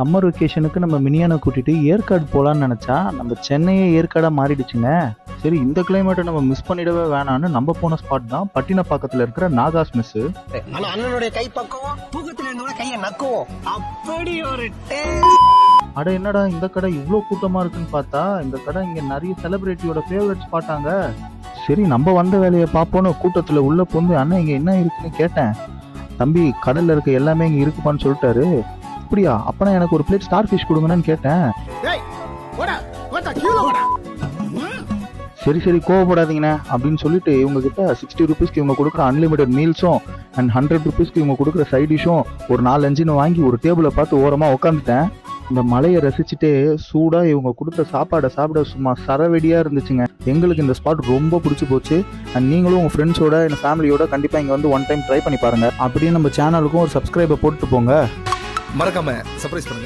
summer வெக்கேஷனுக்கு நம்ம மினியானை கூட்டிட்டு ஏற்காடு போகலான்னு நினச்சா நம்ம சென்னையே ஏற்காடாக மாறிடுச்சுங்க சரி இந்த கிளைமேட்டை நம்ம மிஸ் பண்ணிடவே வேணான்னு நம்ம போன ஸ்பாட் தான் பட்டினப்பாக்கத்தில் இருக்கிற நாகாஸ் மெஸ்ஸு ஆனா அண்ணனுடைய கை பக்கம் தூக்கத்துல இருந்தோட கைய நக்குவோம் அப்படி ஒரு அட என்னடா இந்த கடை இவ்வளோ கூட்டமாக இருக்குன்னு பார்த்தா இந்த கடை இங்கே நிறைய செலிபிரிட்டியோட ஃபேவரட் ஸ்பாட்டாங்க சரி நம்ம வந்த வேலையை பார்ப்போன்னு கூட்டத்தில் உள்ள பொந்து அண்ணன் இங்கே என்ன இருக்குன்னு கேட்டேன் தம்பி கடலில் இருக்க எல்லாமே இங்கே இருக்குப்பான்னு சொல்லிட்டாரு அப்படியா அப்பனா எனக்கு ஒரு பிளேட் ஸ்டார் ஃபிஷ் கொடுங்கன்னு கேட்டேன் சரி சரி கோவப்படாதீங்கண்ணே அப்படின்னு சொல்லிட்டு இவங்க கிட்ட சிக்ஸ்டி ருபீஸ்க்கு இவங்க கொடுக்குற அன்லிமிட்டட் மீல்ஸும் அண்ட் ஹண்ட்ரட் ருபீஸ்க்கு இவங்க கொடுக்குற சைட் டிஷ்ஷும் ஒரு நாலு அஞ்சுன்னு வாங்கி ஒரு டேபிளை பார்த்து ஓரமாக உட்காந்துட்டேன் இந்த மலையை ரசிச்சுட்டே சூடாக இவங்க கொடுத்த சாப்பாடை சாப்பிட சும்மா சரவெடியாக இருந்துச்சுங்க எங்களுக்கு இந்த ஸ்பாட் ரொம்ப பிடிச்சி போச்சு அண்ட் நீங்களும் உங்கள் ஃப்ரெண்ட்ஸோட இந்த ஃபேமிலியோட கண்டிப்பாக இங்கே வந்து ஒன் டைம் ட்ரை பண்ணி பாருங்கள் அப்படியே நம்ம சேனலுக்கும் ஒரு சப்ஸ்கிரைபை போட்டு போங்க மறக்காம சர்ப்ரைஸ் பண்ணுங்க